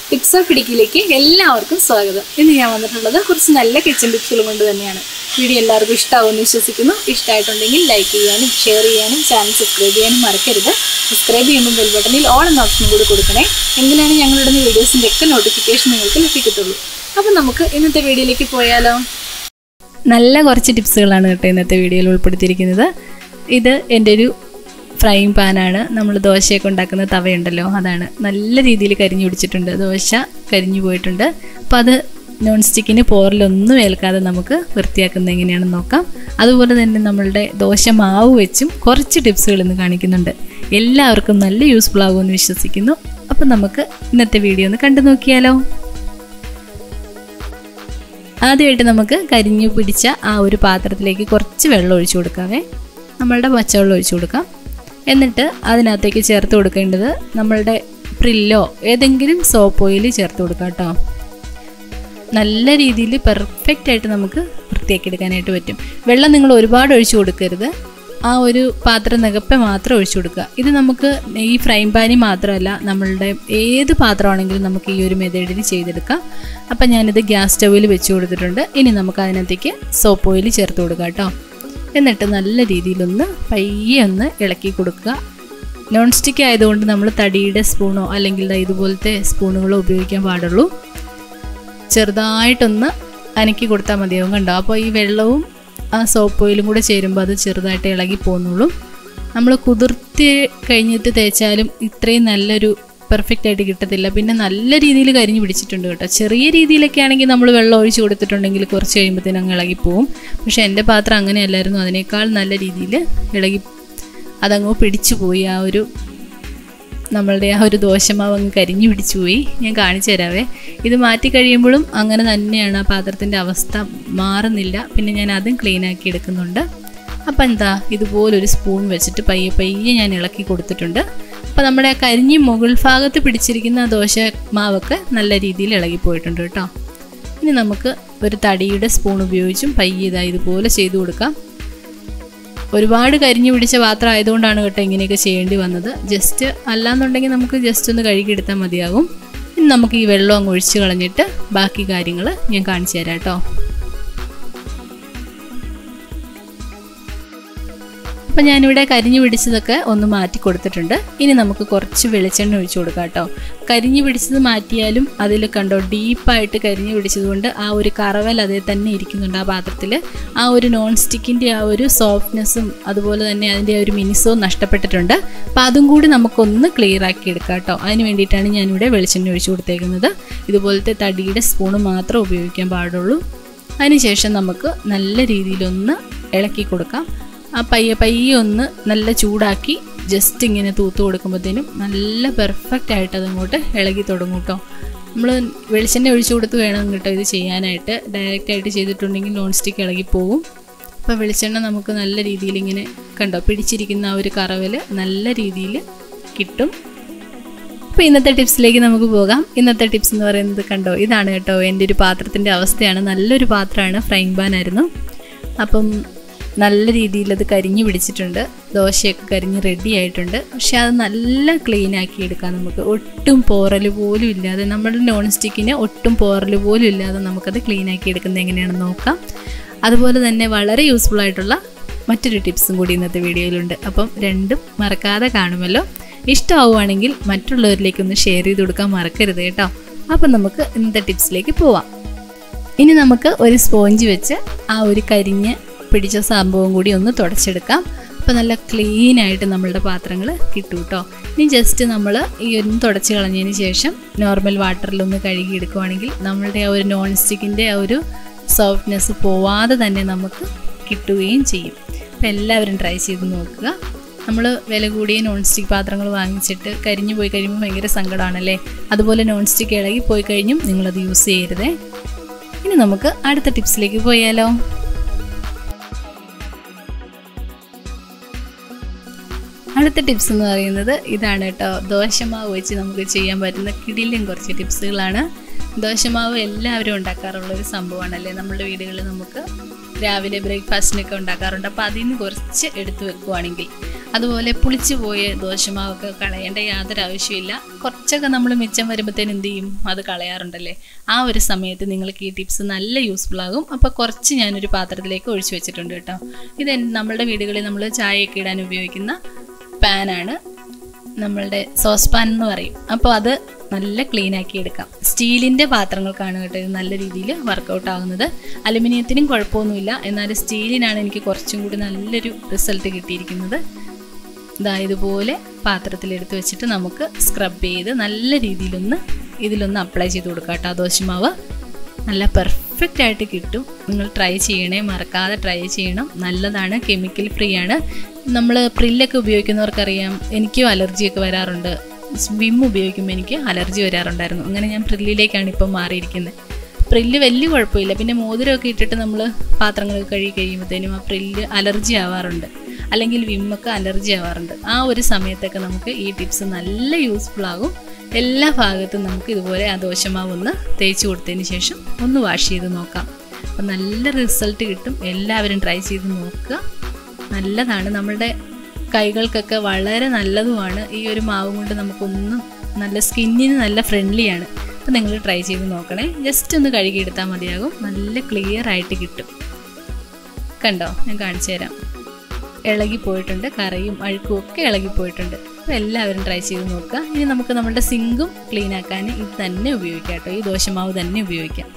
tips പിടിക്കിലേക്ക് എല്ലാവർക്കും സ്വാഗതം ഇന്ന് ഞാൻ വന്നിട്ടുള്ളത് കുറച്ച് നല്ല കിച്ചൺ ടിപ്സുകൾ കൊണ്ട് തന്നെയാണ് വീഡിയോ എല്ലാവർക്കും ഇഷ്ടമാവുമെന്ന് വിശ്വസിക്കുന്നു ഇഷ്ടമായിട്ടുണ്ടെങ്കിൽ ലൈക്ക് ചെയ്യാനും ഷെയർ ചെയ്യാനും ചാനൽ സബ്സ്ക്രൈബ് ചെയ്യാനും മറക്കരുത് സബ്സ്ക്രൈബ് ചെയ്യുമ്പോൾ ബെൽ ബട്ടണിൽ ഓൾ എന്ന ഓപ്ഷൻ കൂടി കൊടുക്കണേ എങ്കിലാണ് ഞങ്ങളിടുന്ന വീഡിയോസിൻ്റെ ഒക്കെ നോട്ടിഫിക്കേഷൻ നിങ്ങൾക്ക് ലഭിക്കത്തുള്ളൂ അപ്പം നമുക്ക് ഇന്നത്തെ വീഡിയോയിലേക്ക് പോയാലോ നല്ല കുറച്ച് ടിപ്സുകളാണ് കേട്ടോ ഇന്നത്തെ വീഡിയോയിൽ ഉൾപ്പെടുത്തിയിരിക്കുന്നത് ഇത് എൻ്റെ ഒരു ഫ്രൈങ് പാനാണ് നമ്മൾ ദോശയൊക്കെ ഉണ്ടാക്കുന്ന തവയുണ്ടല്ലോ അതാണ് നല്ല രീതിയിൽ കരിഞ്ഞു പിടിച്ചിട്ടുണ്ട് ദോശ കരിഞ്ഞു പോയിട്ടുണ്ട് അപ്പോൾ അത് നോൺ സ്റ്റിക്കിന് പോറിലൊന്നും ഏൽക്കാതെ നമുക്ക് വൃത്തിയാക്കുന്നത് എങ്ങനെയാണെന്ന് നോക്കാം അതുപോലെ തന്നെ നമ്മളുടെ ദോശ മാവ് വെച്ചും കുറച്ച് ടിപ്സുകൾ ഇന്ന് കാണിക്കുന്നുണ്ട് എല്ലാവർക്കും നല്ല യൂസ്ഫുൾ ആകുമെന്ന് വിശ്വസിക്കുന്നു അപ്പോൾ നമുക്ക് ഇന്നത്തെ വീഡിയോ ഒന്ന് കണ്ടു നോക്കിയാലോ ആദ്യമായിട്ട് നമുക്ക് കരിഞ്ഞു പിടിച്ച ആ ഒരു പാത്രത്തിലേക്ക് കുറച്ച് വെള്ളം ഒഴിച്ചു കൊടുക്കാവേ നമ്മളുടെ പച്ചവെള്ളം ഒഴിച്ചു കൊടുക്കാം എന്നിട്ട് അതിനകത്തേക്ക് ചേർത്ത് കൊടുക്കേണ്ടത് നമ്മളുടെ പ്രില്ലോ ഏതെങ്കിലും സോപ്പ് ഓയിൽ ചേർത്ത് കൊടുക്കാം കേട്ടോ നല്ല രീതിയിൽ പെർഫെക്റ്റ് ആയിട്ട് നമുക്ക് വൃത്തിയാക്കി എടുക്കാനായിട്ട് പറ്റും വെള്ളം നിങ്ങൾ ഒരുപാട് ഒഴിച്ചു കൊടുക്കരുത് ആ ഒരു പാത്രം നികപ്പെ മാത്രം ഒഴിച്ചു കൊടുക്കുക ഇത് നമുക്ക് ഈ ഫ്രൈ പാനി മാത്രമല്ല നമ്മളുടെ ഏത് പാത്രമാണെങ്കിലും നമുക്ക് ഈ ഒരു മെത്തേഡിൽ ചെയ്തെടുക്കാം അപ്പം ഞാനിത് ഗ്യാസ് സ്റ്റൗവിൽ വെച്ച് കൊടുത്തിട്ടുണ്ട് ഇനി നമുക്ക് അതിനകത്തേക്ക് സോപ്പ് ഓയിൽ ചേർത്ത് കൊടുക്കാം കേട്ടോ എന്നിട്ട് നല്ല രീതിയിലൊന്ന് പയ്യെ ഒന്ന് ഇളക്കി കൊടുക്കുക നോൺ സ്റ്റിക്ക് ആയതുകൊണ്ട് നമ്മൾ തടിയുടെ സ്പൂണോ അല്ലെങ്കിൽ ഇതുപോലത്തെ സ്പൂണുകളോ ഉപയോഗിക്കാൻ പാടുള്ളൂ ചെറുതായിട്ടൊന്ന് അനക്കി കൊടുത്താൽ മതിയാവും കണ്ടോ അപ്പോൾ ഈ വെള്ളവും ആ സോപ്പ് ഓയിലും കൂടെ ചേരുമ്പോൾ അത് ചെറുതായിട്ട് ഇളകി പോകുന്നുള്ളൂ നമ്മൾ കുതിർത്തി കഴിഞ്ഞിട്ട് തേച്ചാലും ഇത്രയും നല്ലൊരു പെർഫെക്റ്റ് ആയിട്ട് കിട്ടത്തില്ല പിന്നെ നല്ല രീതിയിൽ കരിഞ്ഞു പിടിച്ചിട്ടുണ്ട് കേട്ടോ ചെറിയ രീതിയിലൊക്കെ ആണെങ്കിൽ നമ്മൾ വെള്ളം ഒഴിച്ച് കൊടുത്തിട്ടുണ്ടെങ്കിൽ കുറച്ച് കഴിയുമ്പോഴത്തേനും അങ്ങ് ഇളകിപ്പോവും പക്ഷേ എൻ്റെ പാത്രം അങ്ങനെയല്ലായിരുന്നു അതിനേക്കാൾ നല്ല രീതിയിൽ ഇളകി അതങ്ങ് പിടിച്ചു പോയി ആ ഒരു നമ്മളുടെ ആ ഒരു ദോശമാവ് അങ്ങ് കരിഞ്ഞു പിടിച്ചു പോയി ഞാൻ കാണിച്ചു തരാവേ ഇത് മാറ്റി കഴിയുമ്പോഴും അങ്ങനെ തന്നെയാണ് ആ പാത്രത്തിൻ്റെ അവസ്ഥ മാറുന്നില്ല പിന്നെ ഞാൻ അതും ക്ലീൻ ആക്കി എടുക്കുന്നുണ്ട് അപ്പം എന്താ ഇതുപോലൊരു സ്പൂൺ വെച്ചിട്ട് പയ്യെ പയ്യെ ഞാൻ ഇളക്കി കൊടുത്തിട്ടുണ്ട് അപ്പോൾ നമ്മുടെ ആ കരിഞ്ഞ് മുകൾ ഭാഗത്ത് പിടിച്ചിരിക്കുന്ന ആ ദോശ മാവൊക്കെ നല്ല രീതിയിൽ ഇളകിപ്പോയിട്ടുണ്ട് കേട്ടോ ഇനി നമുക്ക് ഒരു തടിയുടെ സ്പൂൺ ഉപയോഗിച്ചും പയ്യെ ഇതാ ഇതുപോലെ ചെയ്തു കൊടുക്കാം ഒരുപാട് കരിഞ്ഞു പിടിച്ച പാത്രം ആയതുകൊണ്ടാണ് കേട്ടോ ഇങ്ങനെയൊക്കെ ചെയ്യേണ്ടി വന്നത് ജസ്റ്റ് അല്ലാന്നുണ്ടെങ്കിൽ നമുക്ക് ജസ്റ്റ് ഒന്ന് കഴുകിയെടുത്താൽ മതിയാകും ഇനി നമുക്ക് ഈ വെള്ളം അങ്ങ് ഒഴിച്ച് കളഞ്ഞിട്ട് ബാക്കി കാര്യങ്ങൾ ഞാൻ കാണിച്ചു തരാം കേട്ടോ അപ്പം ഞാനിവിടെ കരിഞ്ഞു പിടിച്ചതൊക്കെ ഒന്ന് മാറ്റി കൊടുത്തിട്ടുണ്ട് ഇനി നമുക്ക് കുറച്ച് വെളിച്ചെണ്ണ ഒഴിച്ചു കൊടുക്കാം കേട്ടോ കരിഞ്ഞു പിടിച്ചത് മാറ്റിയാലും അതിൽ കണ്ടോ ഡീപ്പായിട്ട് കരിഞ്ഞു പിടിച്ചതുകൊണ്ട് ആ ഒരു കറവൽ അതേ തന്നെ ഇരിക്കുന്നുണ്ട് ആ പാത്രത്തിൽ ആ ഒരു നോൺ സ്റ്റിക്കിൻ്റെ ആ ഒരു സോഫ്റ്റ്നെസ്സും അതുപോലെ തന്നെ അതിൻ്റെ ആ ഒരു മിനിസവും നഷ്ടപ്പെട്ടിട്ടുണ്ട് അപ്പോൾ അതും കൂടി നമുക്കൊന്ന് ക്ലിയർ ആക്കി എടുക്കാം കേട്ടോ അതിന് വേണ്ടിയിട്ടാണ് ഞാനിവിടെ വെളിച്ചെണ്ണ ഒഴിച്ചു കൊടുത്തേക്കുന്നത് ഇതുപോലത്തെ തടിയുടെ സ്പൂണ് മാത്രം ഉപയോഗിക്കാൻ പാടുള്ളൂ അതിനുശേഷം നമുക്ക് നല്ല രീതിയിലൊന്ന് ഇളക്കി കൊടുക്കാം ആ പയ്യെ പയ്യെ ഒന്ന് നല്ല ചൂടാക്കി ജസ്റ്റ് ഇങ്ങനെ തൂത്ത് കൊടുക്കുമ്പോഴത്തേനും നല്ല പെർഫെക്റ്റ് ആയിട്ട് അതങ്ങോട്ട് ഇളകി തുടങ്ങും കേട്ടോ നമ്മൾ വെളിച്ചെണ്ണ ഒഴിച്ചു കൊടുത്ത് വേണം കേട്ടോ ഇത് ചെയ്യാനായിട്ട് ഡയറക്റ്റ് ആയിട്ട് ചെയ്തിട്ടുണ്ടെങ്കിൽ നോൺ സ്റ്റിക്ക് ഇളകി പോകും അപ്പോൾ വെളിച്ചെണ്ണ നമുക്ക് നല്ല രീതിയിൽ ഇങ്ങനെ കണ്ടോ പിടിച്ചിരിക്കുന്ന ആ ഒരു കറവൽ നല്ല രീതിയിൽ കിട്ടും അപ്പോൾ ഇന്നത്തെ ടിപ്സിലേക്ക് നമുക്ക് പോകാം ഇന്നത്തെ ടിപ്സ് എന്ന് പറയുന്നത് കണ്ടോ ഇതാണ് കേട്ടോ എൻ്റെ ഒരു പാത്രത്തിൻ്റെ അവസ്ഥയാണ് നല്ലൊരു പാത്രമാണ് ഫ്രൈങ് പാൻ ആയിരുന്നു അപ്പം നല്ല രീതിയിൽ അത് കരിഞ്ഞു പിടിച്ചിട്ടുണ്ട് ദോശയൊക്കെ കരിഞ്ഞ് റെഡി ആയിട്ടുണ്ട് പക്ഷെ അത് നല്ല ക്ലീൻ ആക്കി എടുക്കാം നമുക്ക് ഒട്ടും പോറൽ പോലും ഇല്ലാതെ നമ്മുടെ നോൺ സ്റ്റിക്കിന് ഒട്ടും പോറൽ പോലും ഇല്ലാതെ നമുക്കത് ക്ലീൻ ആക്കി എടുക്കുന്നത് എങ്ങനെയാണെന്ന് നോക്കാം അതുപോലെ തന്നെ വളരെ യൂസ്ഫുൾ ആയിട്ടുള്ള മറ്റൊരു ടിപ്സും കൂടി ഇന്നത്തെ വീഡിയോയിലുണ്ട് അപ്പം രണ്ടും മറക്കാതെ കാണുമല്ലോ ഇഷ്ടമാവുകയാണെങ്കിൽ മറ്റുള്ളവരിലേക്കൊന്ന് ഷെയർ ചെയ്ത് കൊടുക്കാൻ മറക്കരുത് കേട്ടോ അപ്പം നമുക്ക് ഇന്നത്തെ ടിപ്സിലേക്ക് പോവാം ഇനി നമുക്ക് ഒരു സ്പോഞ്ച് വെച്ച് ആ ഒരു കരിഞ്ഞ് പിടിച്ച സംഭവം കൂടി ഒന്ന് തുടച്ചെടുക്കാം അപ്പോൾ നല്ല ക്ലീൻ ആയിട്ട് നമ്മളുടെ പാത്രങ്ങൾ കിട്ടും കേട്ടോ ഇനി ജസ്റ്റ് നമ്മൾ ഈ ഒന്ന് തുടച്ച് കളഞ്ഞതിന് ശേഷം നോർമൽ വാട്ടറിലൊന്ന് കഴുകി എടുക്കുവാണെങ്കിൽ നമ്മളുടെ ആ ഒരു നോൺ സ്റ്റിക്കിൻ്റെ ആ ഒരു സോഫ്റ്റ്നെസ് പോവാതെ തന്നെ നമുക്ക് കിട്ടുകയും ചെയ്യും അപ്പോൾ എല്ലാവരും ട്രൈ ചെയ്ത് നോക്കുക നമ്മൾ വില കൂടിയ നോൺ സ്റ്റിക്ക് പാത്രങ്ങൾ വാങ്ങിച്ചിട്ട് കരിഞ്ഞു പോയി കഴിയുമ്പോൾ ഭയങ്കര സങ്കടമാണല്ലേ അതുപോലെ നോൺ സ്റ്റിക്ക് ഇളകി പോയി കഴിഞ്ഞും നിങ്ങളത് യൂസ് ചെയ്യരുതേ ഇനി നമുക്ക് അടുത്ത ടിപ്സിലേക്ക് പോയാലോ അടുത്ത ടിപ്സ് എന്ന് പറയുന്നത് ഇതാണ് കേട്ടോ ദോശമാവ് വെച്ച് നമുക്ക് ചെയ്യാൻ പറ്റുന്ന കിടിലും കുറച്ച് ടിപ്സുകളാണ് ദോശമാവ് എല്ലാവരും ഉണ്ടാക്കാറുള്ള ഒരു സംഭവമാണല്ലേ നമ്മുടെ വീടുകളിൽ നമുക്ക് രാവിലെ ബ്രേക്ക്ഫാസ്റ്റിനൊക്കെ ഉണ്ടാക്കാറുണ്ട് അപ്പോൾ അതിൽ നിന്ന് കുറച്ച് എടുത്തു വെക്കുവാണെങ്കിൽ അതുപോലെ പുളിച്ചു പോയ ദോശമാവൊക്കെ കളയേണ്ട യാതൊരു ആവശ്യമില്ല കുറച്ചൊക്കെ നമ്മൾ മിച്ചം വരുമ്പോഴത്തേന് എന്ത് ചെയ്യും അത് കളയാറുണ്ടല്ലേ ആ ഒരു സമയത്ത് നിങ്ങൾക്ക് ഈ ടിപ്സ് നല്ല യൂസ്ഫുൾ ആകും അപ്പോൾ കുറച്ച് ഞാനൊരു പാത്രത്തിലേക്ക് ഒഴിച്ചു വെച്ചിട്ടുണ്ട് കേട്ടോ ഇത് നമ്മളുടെ വീടുകളിൽ നമ്മൾ ചായയൊക്കെ ഇടാൻ ഉപയോഗിക്കുന്ന പാനാണ് നമ്മളുടെ സോസ് പാൻ എന്ന് പറയും അപ്പോൾ അത് നല്ല ക്ലീൻ ആക്കി എടുക്കാം സ്റ്റീലിൻ്റെ പാത്രങ്ങൾക്കാണ് കേട്ടോ ഇത് നല്ല രീതിയിൽ വർക്കൗട്ട് ആകുന്നത് അലുമിനിയത്തിനും കുഴപ്പമൊന്നുമില്ല എന്നാൽ സ്റ്റീലിനാണ് എനിക്ക് കുറച്ചും കൂടി നല്ലൊരു റിസൾട്ട് കിട്ടിയിരിക്കുന്നത് ഇതാ ഇതുപോലെ പാത്രത്തിലെടുത്ത് വെച്ചിട്ട് നമുക്ക് സ്ക്രബ് ചെയ്ത് നല്ല രീതിയിലൊന്ന് ഇതിലൊന്ന് അപ്ലൈ ചെയ്ത് കൊടുക്കാം കേട്ടോ ദോശമാവ് നല്ല പെർഫെക്റ്റ് ആയിട്ട് കിട്ടും നിങ്ങൾ ട്രൈ ചെയ്യണേ മറക്കാതെ ട്രൈ ചെയ്യണം നല്ലതാണ് കെമിക്കൽ ഫ്രീ ആണ് നമ്മൾ പ്രില്ലൊക്കെ ഉപയോഗിക്കുന്നവർക്കറിയാം എനിക്കും അലർജിയൊക്കെ വരാറുണ്ട് വിം ഉപയോഗിക്കുമ്പോൾ എനിക്ക് അലർജി വരാറുണ്ടായിരുന്നു അങ്ങനെ ഞാൻ പ്രില്ലിലേക്കാണ് ഇപ്പം മാറിയിരിക്കുന്നത് പ്രില്ല് വലിയ കുഴപ്പമില്ല പിന്നെ മോതിരമൊക്കെ ഇട്ടിട്ട് നമ്മൾ പാത്രങ്ങളൊക്കെ കഴുകി കഴിയുമ്പോഴത്തേനും ആ പ്രില്ല് അലർജി ആവാറുണ്ട് അല്ലെങ്കിൽ വിമ്മൊക്കെ അലർജി ആവാറുണ്ട് ആ ഒരു സമയത്തൊക്കെ നമുക്ക് ഈ ടിപ്സ് നല്ല യൂസ്ഫുൾ ആകും എല്ലാ ഭാഗത്തും നമുക്ക് ഇതുപോലെ ആ ദോശമാവ് ഒന്ന് തേച്ച് കൊടുത്തതിന് ശേഷം ഒന്ന് വാഷ് ചെയ്ത് നോക്കാം അപ്പം നല്ല റിസൾട്ട് കിട്ടും എല്ലാവരും ട്രൈ ചെയ്ത് നോക്കുക നല്ലതാണ് നമ്മളുടെ കൈകൾക്കൊക്കെ വളരെ നല്ലതുമാണ് ഈ ഒരു മാവും കൊണ്ട് നമുക്കൊന്നും നല്ല സ്കിന്നിന് നല്ല ഫ്രണ്ട്ലിയാണ് അപ്പം നിങ്ങൾ ട്രൈ ചെയ്ത് നോക്കണേ ജസ്റ്റ് ഒന്ന് കഴുകിയെടുത്താൽ മതിയാകും നല്ല ക്ലിയർ ആയിട്ട് കിട്ടും കണ്ടോ ഞാൻ കാണിച്ചു തരാം ഇളകിപ്പോയിട്ടുണ്ട് കറയും അഴുക്കും ഒക്കെ ഇളകിപ്പോയിട്ടുണ്ട് അപ്പോൾ എല്ലാവരും ട്രൈ ചെയ്ത് നോക്കുക ഇനി നമുക്ക് നമ്മുടെ സിങ്കും ക്ലീൻ ആക്കാൻ ഇത് തന്നെ ഉപയോഗിക്കാം കേട്ടോ ഈ ദോശമാവ് തന്നെ ഉപയോഗിക്കാം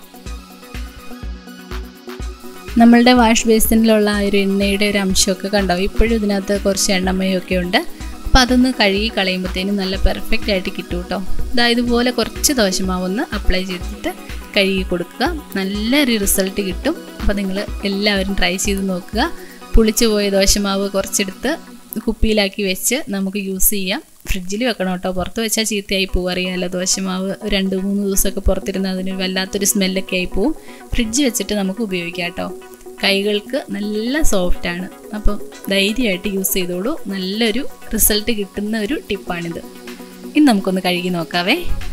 നമ്മളുടെ വാഷ് ബേസിനിലുള്ള ആ ഒരു എണ്ണയുടെ ഒരു അംശമൊക്കെ കണ്ടോ ഇപ്പോഴും ഇതിനകത്ത് കുറച്ച് എണ്ണമയൊക്കെ ഉണ്ട് അപ്പോൾ അതൊന്ന് കഴുകി കളയുമ്പോഴത്തേനും നല്ല പെർഫെക്റ്റ് ആയിട്ട് കിട്ടും കേട്ടോ ഇതാ ഇതുപോലെ കുറച്ച് ദോശമാവ് ഒന്ന് അപ്ലൈ ചെയ്തിട്ട് കഴുകി കൊടുക്കുക നല്ലൊരു റിസൾട്ട് കിട്ടും അപ്പോൾ നിങ്ങൾ എല്ലാവരും ട്രൈ ചെയ്ത് നോക്കുക പുളിച്ചു പോയ ദോശമാവ് കുറച്ചെടുത്ത് കുപ്പിയിലാക്കി വെച്ച് നമുക്ക് യൂസ് ചെയ്യാം ഫ്രിഡ്ജിൽ വെക്കണം കേട്ടോ പുറത്ത് വെച്ചാൽ ചീത്തയായി പോകും അറിയാമല്ലോ ദോശമാവ് രണ്ട് മൂന്ന് ദിവസമൊക്കെ പുറത്തിരുന്ന് അതിന് വല്ലാത്തൊരു സ്മെല്ലൊക്കെ ആയി പോവും ഫ്രിഡ്ജ് വെച്ചിട്ട് നമുക്ക് ഉപയോഗിക്കാം കേട്ടോ കൈകൾക്ക് നല്ല സോഫ്റ്റാണ് അപ്പം ധൈര്യമായിട്ട് യൂസ് ചെയ്തോളൂ നല്ലൊരു റിസൾട്ട് കിട്ടുന്ന ഒരു ടിപ്പാണിത് ഇനി നമുക്കൊന്ന് കഴുകി നോക്കാവേ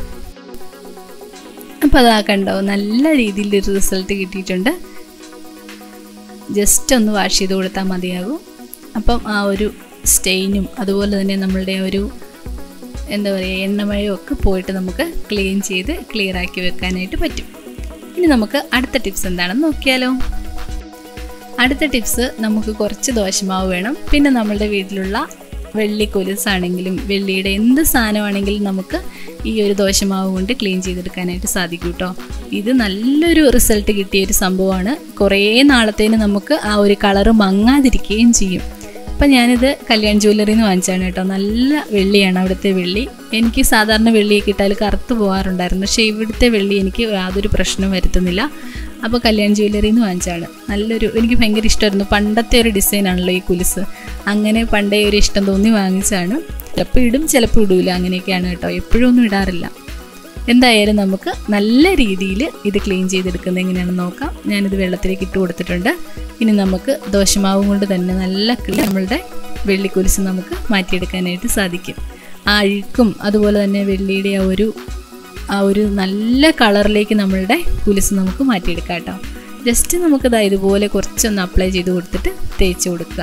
അപ്പോൾ അതാ കണ്ടോ നല്ല രീതിയിൽ ഒരു റിസൾട്ട് കിട്ടിയിട്ടുണ്ട് ജസ്റ്റ് ഒന്ന് വാഷ് ചെയ്ത് കൊടുത്താൽ മതിയാകും അപ്പം ആ ഒരു സ്റ്റെയിനും അതുപോലെ തന്നെ നമ്മളുടെ ഒരു എന്താ പറയുക എണ്ണമഴയും ഒക്കെ പോയിട്ട് നമുക്ക് ക്ലീൻ ചെയ്ത് ക്ലിയർ ആക്കി വെക്കാനായിട്ട് പറ്റും ഇനി നമുക്ക് അടുത്ത ടിപ്സ് എന്താണെന്ന് നോക്കിയാലോ അടുത്ത ടിപ്സ് നമുക്ക് കുറച്ച് ദോശമാവ് വേണം പിന്നെ നമ്മളുടെ വീട്ടിലുള്ള വെള്ളി കൊലുസാണെങ്കിലും വെള്ളിയുടെ എന്ത് സാധനമാണെങ്കിലും നമുക്ക് ഈ ഒരു ദോശമാവ് കൊണ്ട് ക്ലീൻ ചെയ്തെടുക്കാനായിട്ട് സാധിക്കും കേട്ടോ ഇത് നല്ലൊരു റിസൾട്ട് കിട്ടിയ ഒരു സംഭവമാണ് കുറേ നാളത്തേന് നമുക്ക് ആ ഒരു കളറ് മങ്ങാതിരിക്കുകയും ചെയ്യും അപ്പം ഞാനിത് കല്യാൺ ജ്വല്ലറിയിൽ നിന്ന് വാങ്ങിച്ചാണ് കേട്ടോ നല്ല വെള്ളിയാണ് അവിടുത്തെ വെള്ളി എനിക്ക് സാധാരണ വെള്ളിയൊക്കെ ഇട്ടാൽ കറുത്ത് പോകാറുണ്ടായിരുന്നു പക്ഷേ ഇവിടുത്തെ വെള്ളി എനിക്ക് യാതൊരു പ്രശ്നം വരുത്തുന്നില്ല അപ്പോൾ കല്യാൺ ജ്വല്ലറിയിൽ നിന്ന് വാങ്ങിച്ചാണ് നല്ലൊരു എനിക്ക് ഭയങ്കര ഇഷ്ടമായിരുന്നു പണ്ടത്തെ ഒരു ഡിസൈനാണല്ലോ ഈ കുലിസ് അങ്ങനെ പണ്ടേ ഒരു ഇഷ്ടം തോന്നി വാങ്ങിച്ചാണ് ചിലപ്പോൾ ഇടും ചിലപ്പോൾ ഇടൂല അങ്ങനെയൊക്കെയാണ് കേട്ടോ എപ്പോഴും ഒന്നും ഇടാറില്ല എന്തായാലും നമുക്ക് നല്ല രീതിയിൽ ഇത് ക്ലീൻ ചെയ്തെടുക്കുന്നത് എങ്ങനെയാണെന്ന് നോക്കാം ഞാനിത് വെള്ളത്തിലേക്ക് ഇട്ട് കൊടുത്തിട്ടുണ്ട് ഇനി നമുക്ക് ദോശമാവും കൊണ്ട് തന്നെ നല്ല നമ്മളുടെ വെള്ളിക്കുലിസ് നമുക്ക് മാറ്റിയെടുക്കാനായിട്ട് സാധിക്കും ആ അഴുക്കും അതുപോലെ തന്നെ വെള്ളിയുടെ ആ ഒരു ആ ഒരു നല്ല കളറിലേക്ക് നമ്മളുടെ കുലിസ് നമുക്ക് മാറ്റിയെടുക്കാം കേട്ടോ ജസ്റ്റ് നമുക്കിത് ഇതുപോലെ കുറച്ചൊന്ന് അപ്ലൈ ചെയ്ത് കൊടുത്തിട്ട് തേച്ച് കൊടുക്കുക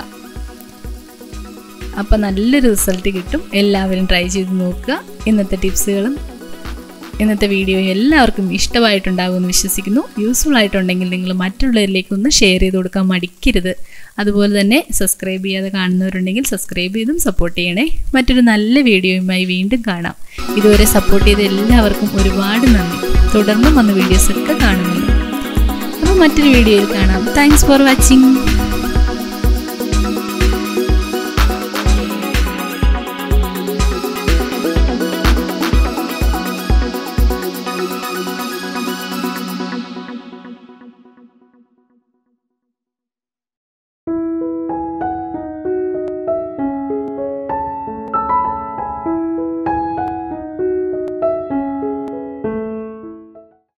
അപ്പം നല്ലൊരു റിസൾട്ട് കിട്ടും എല്ലാവരും ട്രൈ ചെയ്ത് നോക്കുക ഇന്നത്തെ ടിപ്സുകളും ഇന്നത്തെ വീഡിയോ എല്ലാവർക്കും ഇഷ്ടമായിട്ടുണ്ടാകുമെന്ന് വിശ്വസിക്കുന്നു യൂസ്ഫുൾ ആയിട്ടുണ്ടെങ്കിൽ നിങ്ങൾ മറ്റുള്ളവരിലേക്ക് ഒന്ന് ഷെയർ ചെയ്ത് കൊടുക്കാൻ മടിക്കരുത് അതുപോലെ തന്നെ സബ്സ്ക്രൈബ് ചെയ്യാതെ കാണുന്നവരുണ്ടെങ്കിൽ സബ്സ്ക്രൈബ് ചെയ്തും സപ്പോർട്ട് ചെയ്യണേ മറ്റൊരു നല്ല വീഡിയോയുമായി വീണ്ടും കാണാം ഇതുവരെ സപ്പോർട്ട് ചെയ്ത എല്ലാവർക്കും ഒരുപാട് നന്ദി തുടർന്നും വന്ന വീഡിയോസൊക്കെ കാണുമല്ലോ അപ്പോൾ മറ്റൊരു വീഡിയോയിൽ കാണാം താങ്ക്സ് ഫോർ വാച്ചിങ്